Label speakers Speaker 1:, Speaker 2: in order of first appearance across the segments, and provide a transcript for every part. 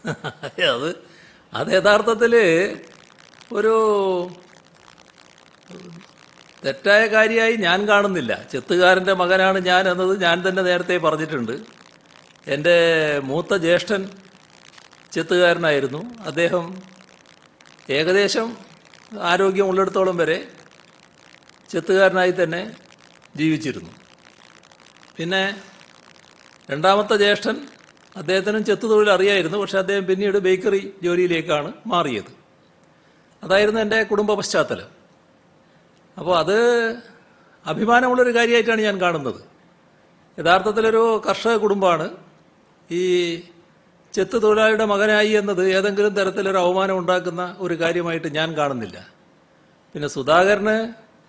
Speaker 1: അത് അത് യഥാർത്ഥത്തിൽ ഒരു തെറ്റായ കാര്യമായി ഞാൻ കാണുന്നില്ല ചെത്തുകാരൻ്റെ മകനാണ് ഞാൻ എന്നത് ഞാൻ തന്നെ നേരത്തെ പറഞ്ഞിട്ടുണ്ട് എൻ്റെ മൂത്ത ജ്യേഷ്ഠൻ ചെത്തുകാരനായിരുന്നു അദ്ദേഹം ഏകദേശം ആരോഗ്യമുള്ളിടത്തോളം വരെ ചെത്തുകാരനായി തന്നെ ജീവിച്ചിരുന്നു പിന്നെ രണ്ടാമത്തെ ജ്യേഷ്ഠൻ അദ്ദേഹത്തിനും ചെത്തു തൊഴിൽ അറിയായിരുന്നു പക്ഷെ അദ്ദേഹം പിന്നീട് ബേക്കറി ജോലിയിലേക്കാണ് മാറിയത് അതായിരുന്നു എൻ്റെ കുടുംബ പശ്ചാത്തലം അപ്പോൾ അത് അഭിമാനമുള്ളൊരു കാര്യമായിട്ടാണ് ഞാൻ കാണുന്നത് യഥാർത്ഥത്തിലൊരു കർഷക കുടുംബമാണ് ഈ ചെത്ത് തൊഴിലാളിയുടെ മകനായി എന്നത് ഏതെങ്കിലും തരത്തിലൊരു അവമാനം ഉണ്ടാക്കുന്ന ഒരു കാര്യമായിട്ട് ഞാൻ കാണുന്നില്ല പിന്നെ സുധാകരന്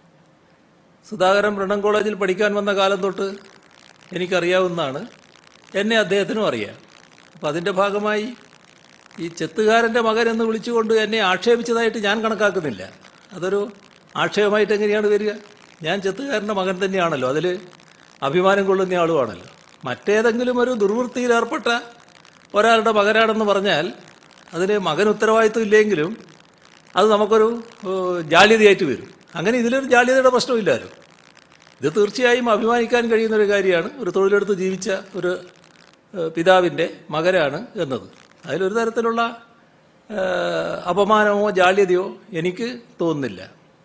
Speaker 1: സുധാകരൻ ബ്രണ്ണൻ കോളേജിൽ പഠിക്കാൻ വന്ന കാലം തൊട്ട് എനിക്കറിയാവുന്നതാണ് എന്നെ അദ്ദേഹത്തിനും അറിയാം അപ്പം അതിൻ്റെ ഭാഗമായി ഈ ചെത്തുകാരൻ്റെ മകൻ എന്ന് വിളിച്ചുകൊണ്ട് എന്നെ ആക്ഷേപിച്ചതായിട്ട് ഞാൻ കണക്കാക്കുന്നില്ല അതൊരു ആക്ഷേപമായിട്ട് എങ്ങനെയാണ് വരിക ഞാൻ ചെത്തുകാരൻ്റെ മകൻ തന്നെയാണല്ലോ അതിൽ അഭിമാനം കൊള്ളുന്ന ആളുമാണല്ലോ മറ്റേതെങ്കിലും ഒരു ദുർവൃത്തിയിൽ ഏർപ്പെട്ട ഒരാളുടെ മകനാണെന്ന് പറഞ്ഞാൽ അതിന് മകൻ ഉത്തരവാദിത്വം ഇല്ലെങ്കിലും അത് നമുക്കൊരു ഏഹ്, ജാള്യതയായിട്ട് വരും അങ്ങനെ ഇതിലൊരു ജാള്യതയുടെ പ്രശ്നമില്ലല്ലോ ഇത് തീർച്ചയായും അഭിമാനിക്കാൻ കഴിയുന്ന ഒരു കാര്യമാണ് ഒരു തൊഴിലെടുത്ത് ജീവിച്ച ഒരു ഏഹ്, പിതാവിൻ്റെ മകനാണ് എന്നത് അതിലൊരു തരത്തിലുള്ള ഏഹ്, അപമാനമോ ജാള്യതയോ എനിക്ക് തോന്നുന്നില്ല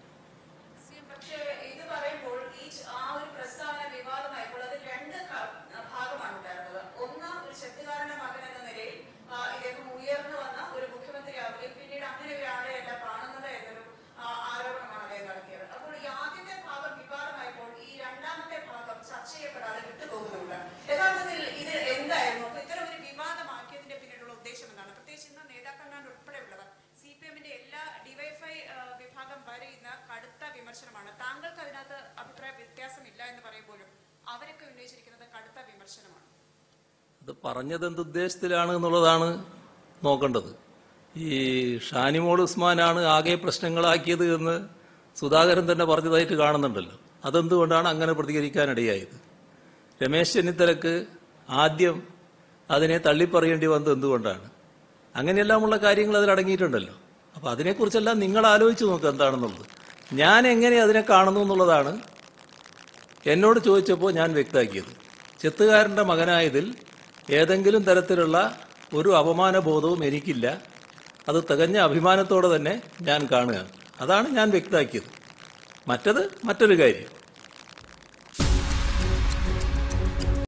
Speaker 2: പക്ഷേ ഇത് പറയുമ്പോൾ ഈ ച- ആ ഒരു പ്രസ്താവന വിവാദമായപ്പോൾ അതിൽ രണ്ട് ക- ഭാഗമാണ് ഉണ്ടായിരുന്നത് ഒന്ന് ഒരു ചെത്തുകാരന്റെ മകൻ എന്ന നിലയിൽ ആ, ഇദ്ദേഹം ഉയർന്നു വന്ന ഒരു മുഖ്യമന്ത്രി ആവുകയും പിന്നീട് അങ്ങനെ ഒരാളെയല്ല കാണുന്നത് എന്നൊരു ആ, ആരോപണമാണ് അദ്ദേഹം നടത്തിയത് അപ്പോൾ ഈ ആദ്യത്തെ ഭാഗം വിവാദമായപ്പോൾ ഈ രണ്ടാമത്തെ ഭാഗം ചർച്ച ചെയ്യപ്പെടാതെ വിട്ടുപോകുന്നുണ്ട് യഥാർത്ഥത്തിൽ ഇത് എന്തായിരുന്നു അപ്പൊ ഇത്തരം ഒരു വിവാദമാക്കിയതിന്റെ പിന്നിലുള്ള ഉദ്ദേശം എന്താണ് പ്രത്യേകിച്ച് ഇന്ന് നേതാക്കന്മാർ ഉൾപ്പെടെയുള്ളവർ സി പി എമ്മിന്റെ എല്ലാ ഡിവൈഫൈ വിഭാഗം വരെ ഇന്ന് കടുത്ത വിമർശനമാണ് താങ്കൾക്ക് അതിനകത്ത് അഭിപ്രായ വ്യത്യാസമില്ല എന്ന് പറയുമ്പോഴും അവരൊക്കെ ഉന്നയിച്ചിരിക്കുന്നത് കടുത്ത വിമർശനമാണ്
Speaker 1: അത് പറഞ്ഞത് എന്ത് ഉദ്ദേശത്തിലാണ് എന്നുള്ളതാണ് നോക്കേണ്ടത് ഈ ഷാനിമോൾ ഉസ്മാനാണ് ആകെ പ്രശ്നങ്ങളാക്കിയത് എന്ന് സുധാകരൻ തന്നെ പറഞ്ഞതായിട്ട് കാണുന്നുണ്ടല്ലോ അതെന്തുകൊണ്ടാണ് അങ്ങനെ പ്രതികരിക്കാനിടയായത് രമേശ് ചെന്നിത്തലക്ക് ആദ്യം അതിനെ തള്ളിപ്പറയേണ്ടി വന്നത് എന്തുകൊണ്ടാണ് അങ്ങനെയെല്ലാമുള്ള കാര്യങ്ങൾ അതിൽ അടങ്ങിയിട്ടുണ്ടല്ലോ അപ്പോൾ അതിനെക്കുറിച്ചെല്ലാം നിങ്ങൾ ആലോചിച്ച് നോക്കുക എന്താണെന്നുള്ളത് ഞാൻ എങ്ങനെ അതിനെ കാണുന്നു എന്നുള്ളതാണ് എന്നോട് ചോദിച്ചപ്പോൾ ഞാൻ വ്യക്തമാക്കിയത് ചെത്തുകാരൻ്റെ മകനായതിൽ ഏതെങ്കിലും തരത്തിലുള്ള ഒരു അപമാനബോധവും എനിക്കില്ല അത് തികഞ്ഞ അഭിമാനത്തോടെ തന്നെ ഞാൻ കാണുകയാണ് അതാണ് ഞാൻ വ്യക്തമാക്കിയത് മറ്റത് മറ്റൊരു കാര്യം